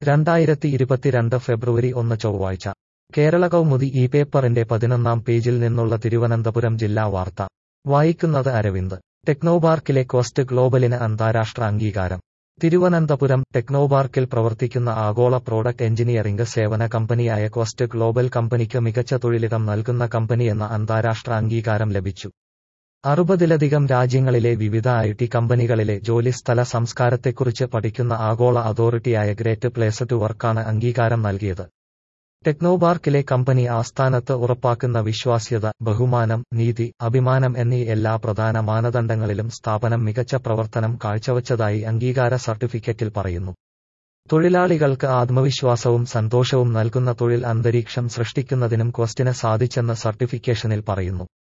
രണ്ടായിരത്തി ഇരുപത്തിരണ്ട് ഫെബ്രുവരി ഒന്ന് ചൊവ്വാഴ്ച കേരള കൗമുദി ഈ പേപ്പറിന്റെ പതിനൊന്നാം പേജിൽ നിന്നുള്ള തിരുവനന്തപുരം ജില്ലാ വാർത്ത വായിക്കുന്നത് അരവിന്ദ് ടെക്നോപാർക്കിലെ കോസ്റ്റ് ഗ്ലോബലിന് അന്താരാഷ്ട്ര അംഗീകാരം തിരുവനന്തപുരം ടെക്നോപാർക്കിൽ പ്രവർത്തിക്കുന്ന ആഗോള പ്രോഡക്റ്റ് എഞ്ചിനീയറിംഗ് സേവന കമ്പനിയായ കോസ്റ്റ് ഗ്ലോബൽ കമ്പനിക്ക് മികച്ച തൊഴിലിടം നൽകുന്ന കമ്പനിയെന്ന അന്താരാഷ്ട്ര അംഗീകാരം ലഭിച്ചു അറുപതിലധികം രാജ്യങ്ങളിലെ വിവിധ ഐ ടി കമ്പനികളിലെ ജോലിസ്ഥല സംസ്കാരത്തെക്കുറിച്ച് പഠിക്കുന്ന ആഗോള അതോറിറ്റിയായ ഗ്രേറ്റ് പ്ലേസ് ടു വർക്കാണ് അംഗീകാരം നൽകിയത് ടെക്നോപാർക്കിലെ കമ്പനി ആസ്ഥാനത്ത് ഉറപ്പാക്കുന്ന വിശ്വാസ്യത ബഹുമാനം നീതി അഭിമാനം എന്നീ എല്ലാ പ്രധാന മാനദണ്ഡങ്ങളിലും സ്ഥാപനം മികച്ച പ്രവർത്തനം കാഴ്ചവച്ചതായി അംഗീകാര സർട്ടിഫിക്കറ്റിൽ പറയുന്നു തൊഴിലാളികൾക്ക് ആത്മവിശ്വാസവും സന്തോഷവും നൽകുന്ന തൊഴിൽ അന്തരീക്ഷം സൃഷ്ടിക്കുന്നതിനും ക്വസ്റ്റിന് സാധിച്ചെന്ന് സർട്ടിഫിക്കേഷനിൽ പറയുന്നു